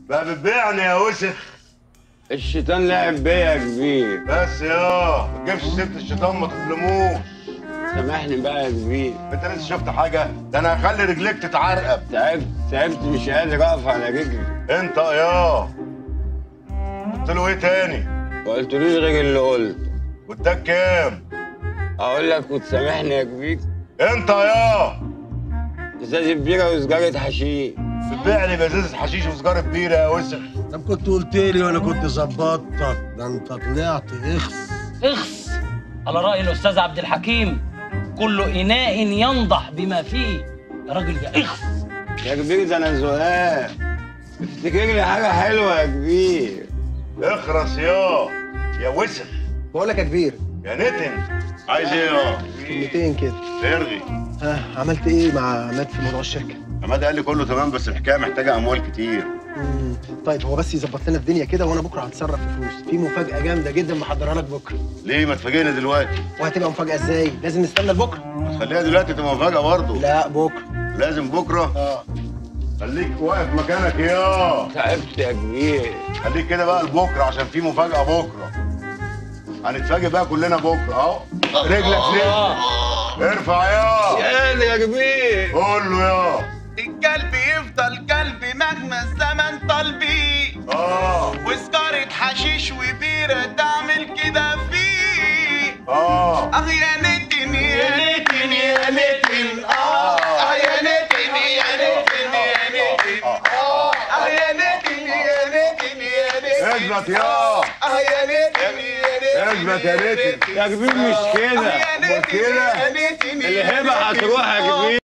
بقى بتبيعني يا وسخ الشيطان لعب بيا يا كبير بس يا ما تجيبش سيره الشيطان ما تظلموش سامحني بقى يا كبير انت لسه شفت حاجه ده انا هخلي رجليك تتعرقب تعبت تعبت مش قادر اقف على رجلي انت يا قلت له ايه تاني ما قلتلوش غير اللي قلت واداك كام اقول لك وتسامحني يا كبير انت يا ازازه بيره وسجاره حشيش بتبيع لي بزازه حشيش وسجاره بيره يا وسخ طب كنت قلت لي وانا كنت ظبطتك ده انت طلعت اخس اخس على رأي الأستاذ عبد الحكيم كل إناء ينضح بما فيه يا راجل يا اخس يا كبير ده انا زهقان افتكر لي حاجه حلوه يا كبير اخرس يا يا وسخ بقول لك يا كبير يا نتن عايز ايه يا كلمتين كده ارغي ها عملت ايه مع عماد في موضوع الشركه عماد قال لي كله تمام بس الحكايه محتاجه اموال كتير مم. طيب هو بس يظبط لنا الدنيا كده وانا بكره هتصرف في فلوس في مفاجاه جامده جدا محضرها لك بكره ليه ما تفاجئنا دلوقتي وهتبقى مفاجاه ازاي لازم نستنى لبكره خليها دلوقتي تبقى مفاجاه برضه لا بكره لازم بكره اه خليك واقف مكانك يا تعبت يا كبير خليك كده بقى لبكره عشان في مفاجاه بكره هنتفاجئ بقى كلنا بكره اهو رجلك ليه ارفع يا يا يا كبير قول له يا القلب يفضل قلبي مهما الزمن طال بيه اه وسجارة حشيش وبيرة تعمل كده فيه اه اه يا نتن يا نتن يا نتن اه اه يا نتن يا نتن يا نتن اه اه يا نتن يا نتن يا نتن اثبت يا اه يا نتن يا نتن اثبت يا نتن يا كبير مش كده يا نتن كده يا نتن الهبه هتروح يا كبير